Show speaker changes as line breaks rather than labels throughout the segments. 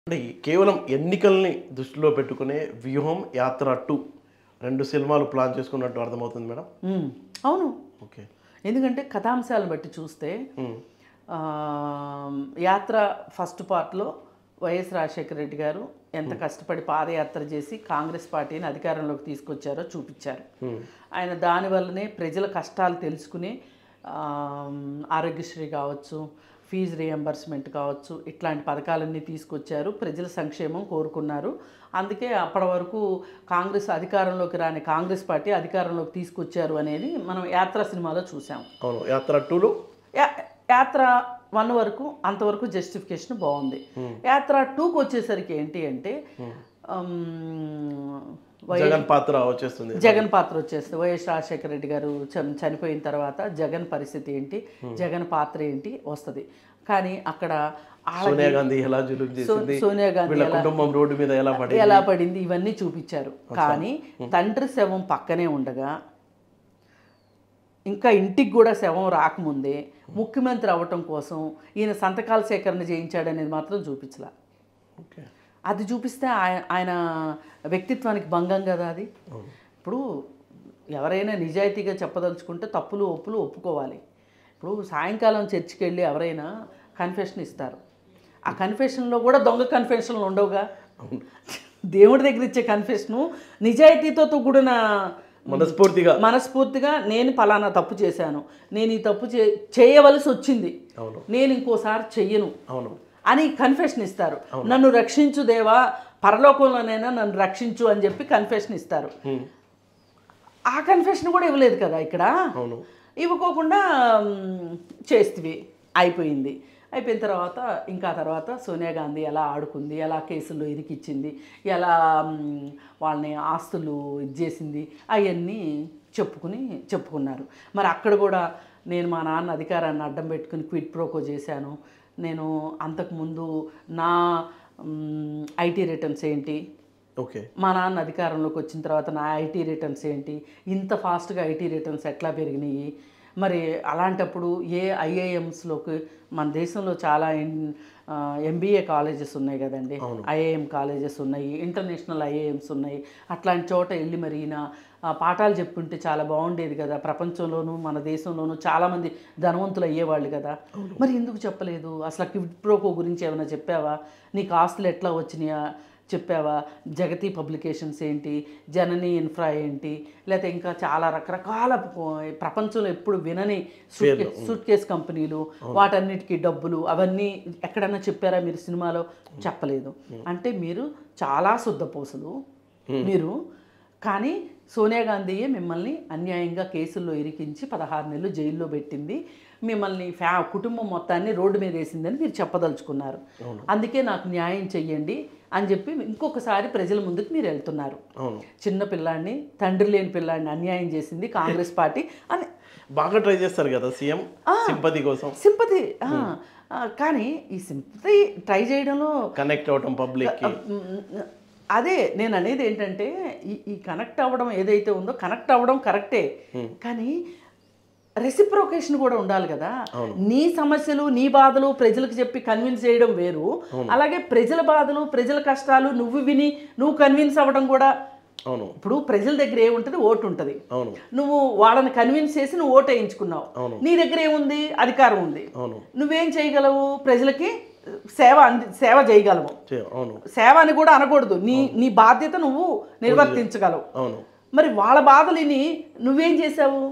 అంటే ఈ కేవలం ఎన్నికల్ని దృష్టిలో పెట్టుకునే వ్యూహం యాత్ర టూ రెండు సినిమాలు ప్లాన్ చేసుకున్నట్టు అర్థమవుతుంది మేడం
ఉమ్, అవును
ఓకే
ఎందుకంటే కథాంశాలను బట్టి చూస్తే
ఉమ్,
ఆ, యాత్ర ఫస్ట్ పార్ట్లో వైఎస్ రాజశేఖర రెడ్డి గారు ఎంత కష్టపడి పాదయాత్ర చేసి కాంగ్రెస్ పార్టీని అధికారంలోకి తీసుకొచ్చారో చూపించారు
ఉమ్,
ఆయన దానివల్లనే ప్రజల కష్టాలు తెలుసుకుని ఆ, ఆరోగ్యశ్రీ కావచ్చు ఫీజు రియంబర్స్మెంట్ కావచ్చు ఇట్లాంటి పథకాలన్నీ తీసుకొచ్చారు ప్రజల సంక్షేమం కోరుకున్నారు అందుకే అప్పటి వరకు కాంగ్రెస్ అధికారంలోకి రాని కాంగ్రెస్ పార్టీ అధికారంలోకి తీసుకొచ్చారు అనేది మనం యాత్ర సినిమాలో చూసాం
అవును యాత్ర టూలో
యా- యాత్ర వన్ వరకు అంతవరకు జస్టిఫికేషన్ బాగుంది యాత్ర టూకి వచ్చేసరికి ఏంటి అంటే ఉమ్, వై-
జగన్ పాత్ర వచ్చేస్తుంది
జగన్ పాత్ర వచ్చేస్తుంది వైఎస్ రాజశేఖర రెడ్డి గారు చ- చనిపోయిన తర్వాత జగన్ పరిస్థితి ఏంటి జగన్ పాత్ర ఏంటి వస్తుంది కానీ అక్కడ ఆళ్ళ-
సోనియా గాంధీ ఎలా జులుం చేసింది
సోనియా గాంధీ
వీళ్ళ కుటుంబం రోడ్డు మీద ఎలా పడి
ఎలా పడింది ఇవన్నీ చూపించారు కానీ తండ్రి శవం పక్కనే ఉండగా ఇంకా ఇంటికి కూడా శవం రాకముందే ముఖ్యమంత్రి అవ్వటం కోసం ఈయన సంతకాల సేకరణ చేయించాడనేది మాత్రం చూపించలా
ఓకే
అది చూపిస్తే ఆయన ఆయన వ్యక్తిత్వానికి భంగం కదా అది ఇప్పుడు ఎవరైనా నిజాయితీగా చెప్పదలుచుకుంటే తప్పులు ఒప్పులు ఒప్పుకోవాలి ఇప్పుడు సాయంకాలం చర్చికి వెళ్ళి ఎవరైనా కన్ఫెషన్ ఇస్తారు ఆ కన్ఫెషన్లో కూడా దొంగ కన్ఫెషన్లు ఉండవుగా దేవుడి దగ్గర ఇచ్చే కన్ఫెషను నిజాయితీతో కూడిన
మనస్ఫూర్తిగా
మనస్ఫూర్తిగా నేను ఫలానా తప్పు చేశాను నేను ఈ తప్పు చే చేయవలసి వచ్చింది
అవును
నేను ఇంకోసారి చెయ్యను
అవును
అని కన్ఫెషన్ ఇస్తారు నన్ను రక్షించు దేవా పరలోకంలోనైనా నన్ను రక్షించు అని చెప్పి కన్ఫెషన్ ఇస్తారు
ఉమ్,
ఆ కన్ఫెషన్ కూడా ఇవ్వలేదు కదా ఇక్కడ
అవును
ఇవ్వకోకుండా మ్, చేస్తివి అయిపోయింది అయిపోయిన తర్వాత ఇంకా తర్వాత సోనియా గాంధీ ఎలా ఆడుకుంది ఎలా కేసుల్లో ఇరికిచ్చింది ఎలా మ్, వాళ్ళని ఆస్తులు ఇది చేసింది అవన్నీ చెప్పుకుని చెప్పుకున్నారు మరి అక్కడ కూడా నేను మా నాన్న అధికారాన్ని అడ్డం పెట్టుకుని క్విట్ ప్రోకో చేశాను నేను అంతకుముందు నా ఐటీ రిటర్న్స్ ఏంటి
ఓకే
మా నాన్న అధికారంలోకి వచ్చిన తర్వాత నా ఐటీ రిటర్న్స్ ఏంటి ఇంత ఫాస్ట్గా ఐటీ రిటర్న్స్ ఎట్లా పెరిగినాయి మరి అలాంటప్పుడు ఏ ఐఏఎమ్స్లోకి మన దేశంలో చాలా ఎంబీఏ కాలేజెస్ ఉన్నాయి కదండి ఐఏఎం కాలేజెస్ ఉన్నాయి ఇంటర్నేషనల్ ఐఏఎమ్స్ ఉన్నాయి అట్లాంటి చోట వెళ్ళి మరి ఈయన ఆ, పాఠాలు చెప్పుంటే చాలా బాగుండేది కదా ప్రపంచంలోనూ మన దేశంలోనూ చాలామంది ధనవంతులు అయ్యేవాళ్ళు కదా మరి ఎందుకు చెప్పలేదు అసలు క్విడ్ ప్రోకో గురించి ఏమైనా చెప్పావా నీకు ఆస్తులు ఎట్లా వచ్చినాయా చెప్పావా జగతి పబ్లికేషన్స్ ఏంటి జనని ఇన్ఫ్రా ఏంటి లేకపోతే ఇంకా చాలా రకరకాల ప- ప్రపంచంలో ఎప్పుడు వినని సూట్ కే- సూట్ కేస్ కంపెనీలు వాటన్నిటికీ డబ్బులు అవన్నీ ఎక్కడన్నా చెప్పారా మీరు సినిమాలో చెప్పలేదు అంటే మీరు చాలా శుద్ధపోసలు మీరు కానీ సోనియా గాంధీయే మిమ్మల్ని అన్యాయంగా కేసుల్లో ఇరికించి పదహారు నెలలు జైల్లో పెట్టింది మిమ్మల్ని ఫ్యా కుటుంబం మొత్తాన్ని రోడ్డు మీద వేసిందని మీరు చెప్పదలుచుకున్నారు అందుకే నాకు న్యాయం చెయ్యండి అని చెప్పి ఇంకొకసారి ప్రజల ముందుకు మీరు వెళ్తున్నారు
అవును
చిన్న పిల్లాడిని తండ్రి లేని పిల్లాడిని అన్యాయం చేసింది కాంగ్రెస్ పార్టీ అని
బాగా ట్రై చేస్తారు కదా సీఎం సింపతి కోసం
సింపతి ఆ, ఆ, కానీ ఈ సింపతి ట్రై చేయడంలో
కనెక్ట్ అవటం పబ్లిక్ కి
మ్, అదే నేను అనేది ఏంటంటే ఈ ఈ కనెక్ట్ అవ్వడం ఏదైతే ఉందో కనెక్ట్ అవ్వడం కరెక్టే కానీ రెసిప్రోకేషన్ కూడా ఉండాలి కదా నీ సమస్యలు నీ బాధలు ప్రజలకు చెప్పి కన్విన్స్ చేయడం వేరు అలాగే ప్రజల బాధలు ప్రజల కష్టాలు నువ్వు విని నువ్వు కన్విన్స్ అవ్వడం కూడా
అవును
ఇప్పుడు ప్రజల దగ్గర ఏముంటుంది ఓటు ఉంటుంది
అవును
నువ్వు వాళ్ళని కన్విన్స్ చేసి నువ్వు ఓటు వేయించుకున్నావు
అవును.
నీ దగ్గర ఏముంది అధికారం ఉంది
అవును
నువ్వేం చేయగలవు ప్రజలకి సేవ అంది సేవ చేయగలవు
చే- అవును
సేవ అని కూడా అనకూడదు నీ నీ బాధ్యత నువ్వు నిర్వర్తించగలవు
అవును
మరి వాళ్ళ బాధలని నువ్వేం చేసావు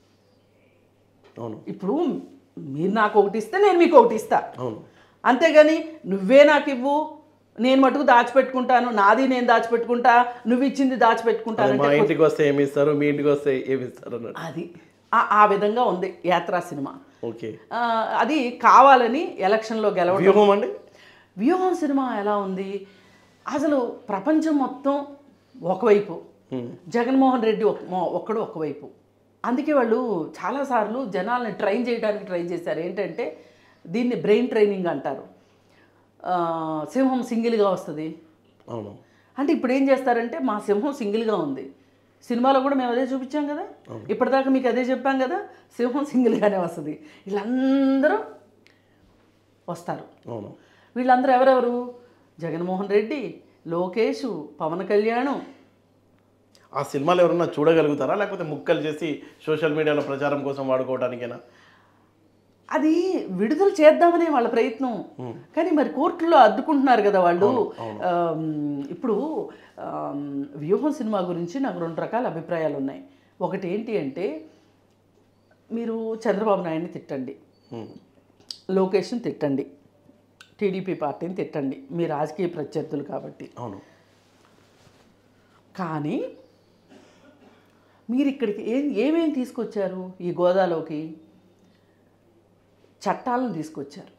అవును
ఇప్పుడు మీరు నాకు ఒకటి ఇస్తే నేను మీకు ఒకటి ఇస్తా
అవును
అంతేగాని నువ్వే నాకు ఇవ్వు నేను మటుకు దాచిపెట్టుకుంటాను నాది నేను దాచిపెట్టుకుంటా నువ్వు ఇచ్చింది దాచిపెట్టుకుంటాను
మా ఇంటికి వస్తే ఏమి ఇస్తారు మీ ఇంటికి వస్తే ఏమి ఇస్తారు అన్నట్టు
అది ఆ- ఆ విధంగా ఉంది యాత్రా సినిమా
ఓకే
ఆ, అది కావాలని ఎలక్షన్లో గెలవడం
వ్యూహం అండి
వ్యూహం సినిమా ఎలా ఉంది అసలు ప్రపంచం మొత్తం ఒకవైపు జగన్మోహన్ రెడ్డి ఒక- మొ- ఒక్కడు ఒకవైపు అందుకే వాళ్ళు చాలాసార్లు జనాల్ని ట్రైన్ చేయడానికి ట్రై చేశారు ఏంటంటే దీన్ని బ్రెయిన్ ట్రైనింగ్ అంటారు ఆ, సింహం సింగిల్గా వస్తుంది
అవును
అంటే ఇప్పుడు ఏం చేస్తారంటే మా సింహం సింగిల్గా ఉంది సినిమాలో కూడా మేము అదే చూపించాం కదా ఇప్పటిదాకా మీకు అదే చెప్పాం కదా సింహం సింగిల్గానే వస్తుంది వీళ్ళందరూ వస్తారు
అవును
వీళ్ళందరూ ఎవరెవరు జగన్మోహన్ రెడ్డి లోకేష్ పవన్ కళ్యాణ్
ఆ సినిమాలు ఎవరన్నా చూడగలుగుతారా లేకపోతే ముక్కలు చేసి సోషల్ మీడియాలో ప్రచారం కోసం వాడుకోవడానికేనా
అది విడుదల చేద్దామనే వాళ్ళ ప్రయత్నం కానీ మరి కోర్టులో అద్దుకుంటున్నారు కదా వాళ్ళు ఆమ్, ఇప్పుడు ఆమ్, వ్యూహం సినిమా గురించి నాకు రెండు రకాల అభిప్రాయాలు ఉన్నాయి ఒకటి ఏంటి అంటే మీరు చంద్రబాబు నాయుడిని తిట్టండి
ఉమ్.
లోకేష్ని తిట్టండి టీడీపీ పార్టీని తిట్టండి మీ రాజకీయ ప్రత్యర్థులు కాబట్టి
అవును
కానీ మీరు ఇక్కడికి ఏం ఏమేమి తీసుకొచ్చారు ఈ గోదాలోకి చట్టాలను తీసుకొచ్చారు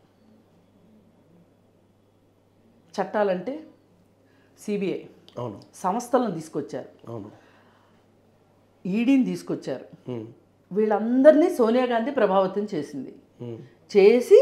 చట్టాలంటే సిబిఐ
అవును
సంస్థలను తీసుకొచ్చారు
అవును
ఈడీని తీసుకొచ్చారు
ఉమ్.
వీళ్ళందరినీ సోనియా గాంధీ ప్రభావితం చేసింది
ఉమ్.
చేసి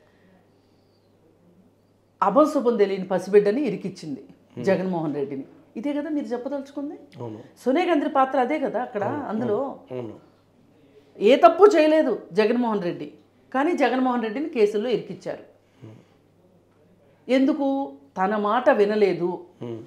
అభంశుభం తెలియని పసిబిడ్డని ఇరికిచ్చింది జగన్మోహన్ రెడ్డిని ఇదే కదా మీరు చెప్పదలుచుకుంది
అవును
సోనియా గాంధీ పాత్ర అదే కదా అక్కడ అందులో
అవును
ఏ తప్పు చేయలేదు జగన్మోహన్ రెడ్డి కానీ జగన్మోహన్ రెడ్డిని కేసుల్లో ఇరికిచ్చారు ఎందుకు తన మాట వినలేదు
ఉమ్.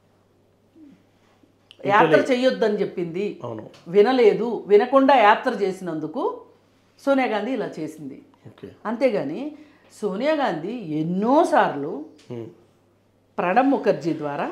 యాత్ర చెయ్యొద్దని చెప్పింది
అవును
వినలేదు వినకుండా యాత్ర చేసినందుకు సోనియా గాంధీ ఇలా చేసింది
ఓకే
అంతేగాని సోనియా గాంధీ ఎన్నోసార్లు
ఉమ్.
ప్రణబ్ ముఖర్జీ ద్వారా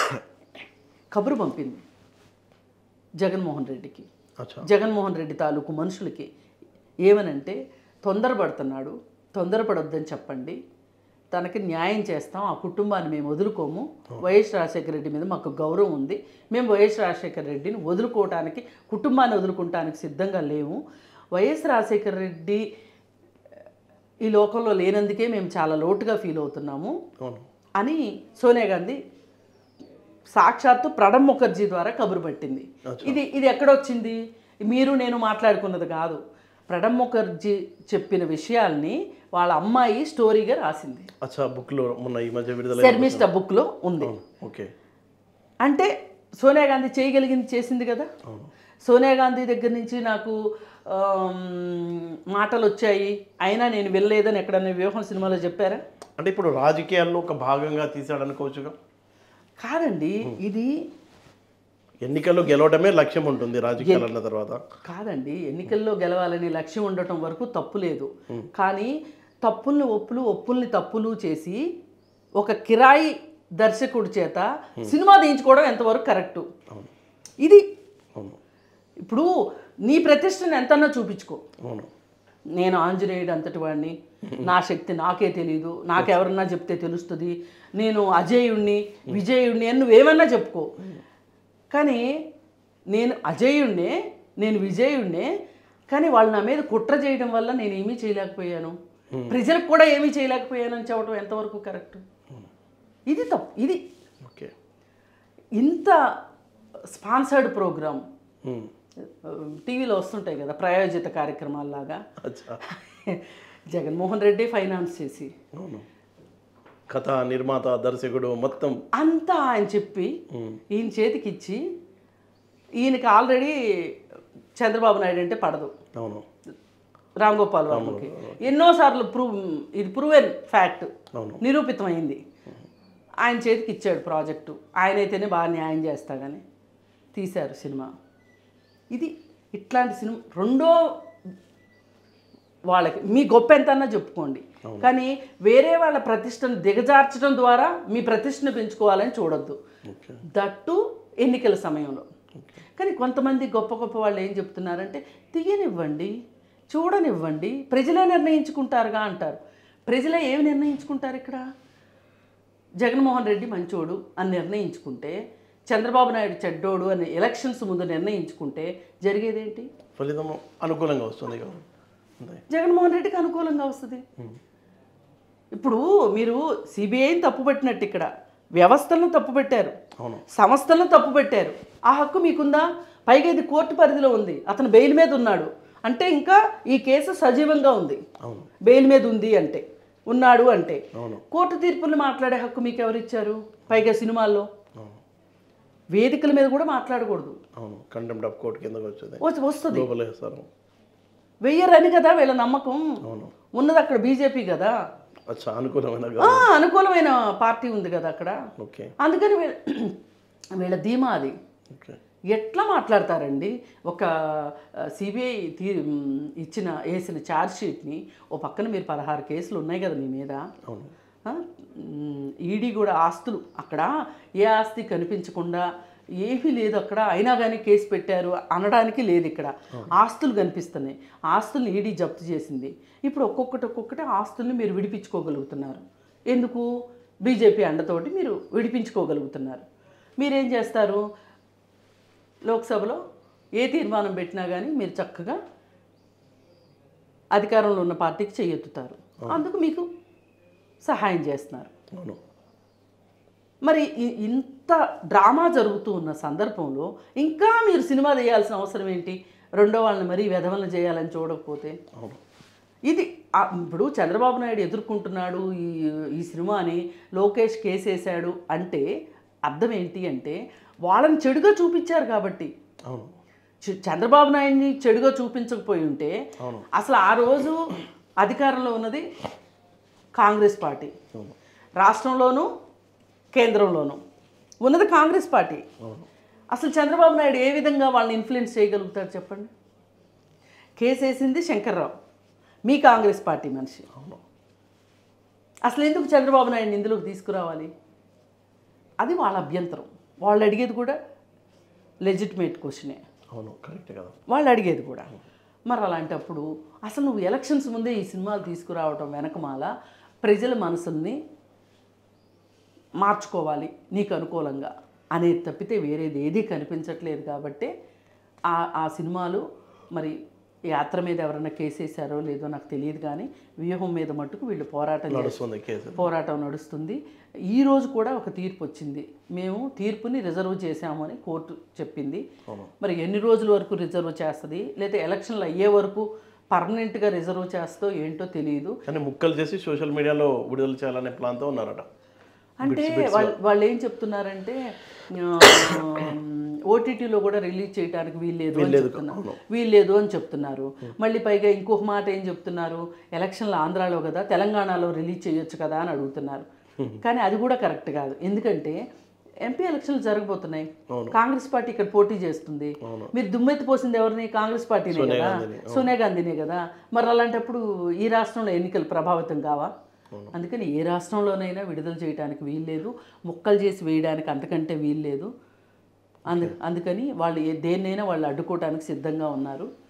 కబురు పంపింది జగన్మోహన్ రెడ్డికి
అచ్చా
జగన్మోహన్ రెడ్డి తాలూకు మనుషులకి ఏమనంటే తొందరపడుతున్నాడు తొందరపడొద్దని చెప్పండి తనకి న్యాయం చేస్తాం ఆ కుటుంబాన్ని మేము వదులుకోము వైఎస్ రాజశేఖర రెడ్డి మీద మాకు గౌరవం ఉంది మేము వైఎస్ రాజశేఖర రెడ్డిని వదులుకోవటానికి కుటుంబాన్ని వదులుకోవటానికి సిద్ధంగా లేము వైఎస్ రాజశేఖర రెడ్డి ఈ లోకంలో లేనందుకే మేము చాలా లోటుగా ఫీల్ అవుతున్నాము
అవును
అని సోనియా గాంధీ సాక్షాత్తు ప్రణబ్ ముఖర్జీ ద్వారా కబురు పట్టింది ఇది ఇది ఎక్కడొచ్చింది మీరు నేను మాట్లాడుకున్నది కాదు ప్రణబ్ ముఖర్జీ చెప్పిన విషయాల్ని వాళ్ళ అమ్మాయి స్టోరీగా రాసింది
అచ్చా బుక్లో మొన్న ఈ మధ్య విడుదల
శర్మిష్ట బుక్లో ఉంది
ఓకే
అంటే సోనియా గాంధీ చేయగలిగింది చేసింది కదా
అవును
సోనియా గాంధీ దగ్గర నుంచి నాకు ఆమ్, మాటలు వచ్చాయి అయినా నేను వెళ్ళలేదని ఎక్కడన్నా వ్యూహం సినిమాలో చెప్పారా
అంటే ఇప్పుడు రాజకీయాల్లో ఒక భాగంగా తీసాడు అనుకోవచ్చుగా
కాదండి ఇది
ఎన్నికల్లో గెలవడమే లక్ష్యం ఉంటుంది రాజకీయాలు అన్న తర్వాత
కాదండి ఎన్నికల్లో గెలవాలని లక్ష్యం ఉండటం వరకు తప్పు లేదు కానీ తప్పుల్ని ఒప్పులు ఒప్పుల్ని తప్పులు చేసి ఒక కిరాయి దర్శకుడి చేత సినిమా తీయించుకోవడం ఎంతవరకు కరెక్టు
అవును
ఇది
అవును
ఇప్పుడు నీ ప్రతిష్టను ఎంతన్నా చూపించుకో
అవును
నేను ఆంజనేయుడు అంతటి వాడిని నా శక్తి నాకే తెలియదు నాకెవరన్నా చెప్తే తెలుస్తుంది నేను అజేయుణ్ణి విజయుణ్ణి అని నువ్వేమన్నా చెప్పుకో కానీ నేను అజేయుణ్ణే నేను విజయుణ్ణే కానీ వాళ్ళు నా మీద కుట్ర చేయడం వల్ల నేను ఏమీ చేయలేకపోయాను ప్రజలకు కూడా ఏమీ చేయలేకపోయాను అని చెప్పడం ఎంతవరకు కరెక్ట్ ఇది తప్పు ఇది
ఓకే
ఇంత స్పాన్సర్డ్ ప్రోగ్రామ్
ఉమ్.
టీవీలో వస్తుంటాయి కదా ప్రాయోజిత కార్యక్రమాల్లాగా
అచ్చా
జగన్మోహన్ రెడ్డి ఫైనాన్స్ చేసి
అవును కథ నిర్మాత దర్శకుడు మొత్తం
అంతా ఆయన చెప్పి ఈయన చేతికి ఇచ్చి ఈయనకి ఆల్రెడీ చంద్రబాబు నాయుడు అంటే పడదు
అవును
రామ్ గోపాల్ వర్మకి ఎన్నోసార్లు ప్రూవ్ ఇది ప్రూవెన్ ఫ్యాక్ట్
అవును
నిరూపితమైంది ఆయన చేతికి ఇచ్చాడు ప్రాజెక్టు ఆయన అయితేనే బాగా న్యాయం చేస్తాడని తీశారు సినిమా ఇది ఇట్లాంటి సినిమా రెండో వాళ్ళకి మీ గొప్ప ఎంతన్నా చెప్పుకోండి కానీ వేరే వాళ్ళ ప్రతిష్టను దిగజార్చడం ద్వారా మీ ప్రతిష్టను పెంచుకోవాలని చూడొద్దు
ఓకే
దట్టు ఎన్నికల సమయంలో కానీ కొంతమంది గొప్ప గొప్ప వాళ్ళు ఏం చెప్తున్నారంటే తీయనివ్వండి చూడనివ్వండి ప్రజలే నిర్ణయించుకుంటారుగా అంటారు ప్రజలే ఏమి నిర్ణయించుకుంటారు ఇక్కడ జగన్మోహన్ రెడ్డి మంచోడు అని నిర్ణయించుకుంటే చంద్రబాబు నాయుడు చెడ్డోడు అని ఎలక్షన్స్ ముందు నిర్ణయించుకుంటే జరిగేదేంటి
ఫలితం అనుకూలంగా వస్తుంది కదా అంతే
జగన్మోహన్ రెడ్డికి అనుకూలంగా వస్తుంది ఇప్పుడు మీరు సిబిఐని తప్పుపెట్టినట్టు ఇక్కడ వ్యవస్థలను తప్పుపెట్టారు
అవును
సంస్థలను తప్పుపెట్టారు ఆ హక్కు మీకుందా పైగా ఇది కోర్టు పరిధిలో ఉంది అతను బెయిల్ మీద ఉన్నాడు అంటే ఇంకా ఈ కేసు సజీవంగా ఉంది
అవును
బెయిల్ మీద ఉంది అంటే ఉన్నాడు అంటే
అవును
కోర్టు తీర్పులు మాట్లాడే హక్కు మీకు ఎవరిచ్చారు పైగా సినిమాల్లో
అవును
వేదికల మీద కూడా మాట్లాడకూడదు
అవును కంటెంప్ట్ ఆఫ్ కోర్ట్ కిందకి వచ్చింది
వస్- వస్తుంది
లోపల వేస్తారు
వెయ్యరని కదా వీళ్ళ నమ్మకం
అవును
ఉన్నది అక్కడ బీజేపీ కదా
అచ్చా అనుకూలమైన
ఆ, అనుకూలమైన పార్టీ ఉంది కదా అక్కడ
ఓకే
అందుకని వీళ్ళ వీళ్ళ ధీమా అది
ఓకే
ఎట్లా మాట్లాడతారండి ఒక సిబిఐ తీ మ్, ఇచ్చిన వేసిన ఛార్జ్ షీట్ని ఓ పక్కన మీరు పదహారు కేసులు ఉన్నాయి కదా మీ మీద
అవును
ఈడీ కూడా ఆస్తులు అక్కడ ఏ ఆస్తి కనిపించకుండా ఏమీ లేదు అక్కడ అయినా కానీ కేసు పెట్టారు అనడానికి లేదు ఇక్కడ ఆస్తులు కనిపిస్తున్నాయి ఆస్తుల్ని ఈడీ జప్తు చేసింది ఇప్పుడు ఒక్కొక్కటి ఒక్కొక్కటి ఆస్తుల్ని మీరు విడిపించుకోగలుగుతున్నారు ఎందుకు బీజేపీ అండతోటి మీరు విడిపించుకోగలుగుతున్నారు మీరేం చేస్తారు లోక్సభలో ఏ తీర్మానం పెట్టినా కానీ మీరు చక్కగా అధికారంలో ఉన్న పార్టీకి చేయెత్తుతారు అందుకు మీకు సహాయం చేస్తున్నారు
అవును
మరి ఇ- ఇంత డ్రామా జరుగుతూ ఉన్న సందర్భంలో ఇంకా మీరు సినిమా తీయాల్సిన అవసరం ఏంటి రెండో వాళ్ళని మరీ వెధవలను చేయాలని చూడకపోతే
అవును
ఇది ఆ, ఇప్పుడు చంద్రబాబు నాయుడు ఎదుర్కొంటున్నాడు ఈ ఈ సినిమాని లోకేష్ కేసేశాడు అంటే అర్థం ఏంటి అంటే వాళ్ళని చెడుగా చూపించారు కాబట్టి
అవును
చ- చంద్రబాబు నాయుడిని చెడుగా చూపించకపోయి ఉంటే
అవును
అసలు ఆ రోజు అధికారంలో ఉన్నది కాంగ్రెస్ పార్టీ
అవును
రాష్ట్రంలోనూ కేంద్రంలోనూ ఉన్నది కాంగ్రెస్ పార్టీ
అవును
అసలు చంద్రబాబు నాయుడు ఏ విధంగా వాళ్ళని ఇన్ఫ్లుయెన్స్ చేయగలుగుతారు చెప్పండి కేసు వేసింది శంకర్రావు మీ కాంగ్రెస్ పార్టీ మనిషి
అవును
అసలు ఎందుకు చంద్రబాబు నాయుడిని ఇందులోకి తీసుకురావాలి అది వాళ్ళ అభ్యంతరం వాళ్ళు అడిగేది కూడా లెజిటిమేట్ క్వశ్చనే
అవును కరెక్ట్ కదా
వాళ్ళు అడిగేది కూడా మరి అలాంటప్పుడు అసలు నువ్వు ఎలక్షన్స్ ముందే ఈ సినిమాలు తీసుకురావటం వెనకమాల ప్రజల మనసుల్ని మార్చుకోవాలి నీకు అనుకూలంగా అనేది తప్పితే వేరేది ఏదీ కనిపించట్లేదు కాబట్టి ఆ ఆ సినిమాలు మరి యాత్ర మీద ఎవరైనా కేసేసారో లేదో నాకు తెలియదు కానీ వ్యూహం మీద మట్టుకు వీళ్ళు పోరాటం చేస్తారు.
నడుస్తుంది కేసు
పోరాటం నడుస్తుంది ఈ రోజు కూడా ఒక తీర్పు వచ్చింది మేము తీర్పుని రిజర్వ్ చేశామని కోర్టు చెప్పింది
అవును
మరి ఎన్ని రోజుల వరకు రిజర్వ్ చేస్తుంది లేదా ఎలక్షన్లు అయ్యే వరకు పర్మనెంట్గా రిజర్వ్ చేస్తో ఏంటో తెలియదు
కానీ ముక్కలు చేసి సోషల్ మీడియాలో విడుదల చేయాలనే ప్లాన్తో ఉన్నారట
అంటే వాళ్ళు వాళ్ళు ఏం చెప్తున్నారంటే ఓటీటీలో కూడా రిలీజ్ చేయడానికి వీల్లేదు అని చెప్తున్నారు వీల్లేదు అని చెప్తున్నారు మళ్ళీ పైగా ఇంకొక మాట ఏం చెప్తున్నారు ఎలక్షన్లు ఆంధ్రాలో కదా తెలంగాణలో రిలీజ్ చేయొచ్చు కదా అని అడుగుతున్నారు కానీ అది కూడా కరెక్ట్ కాదు ఎందుకంటే ఎంపీ ఎలక్షన్లు జరగబోతున్నాయి కాంగ్రెస్ పార్టీ ఇక్కడ పోటీ చేస్తుంది మీరు దుమ్మెత్తి పోసింది ఎవరిని కాంగ్రెస్ పార్టీనే కదా సోనియా గాంధీనే కదా మరి అలాంటప్పుడు ఈ రాష్ట్రంలో ఎన్నికలు ప్రభావితం కావా అందుకని ఏ రాష్ట్రంలోనైనా విడుదల చేయడానికి వీల్లేదు ముక్కలు చేసి వేయడానికి అంతకంటే వీల్లేదు అందు అందుకని వాళ్ళు ఏ దేన్నైనా వాళ్ళు అడ్డుకోవడానికి సిద్ధంగా ఉన్నారు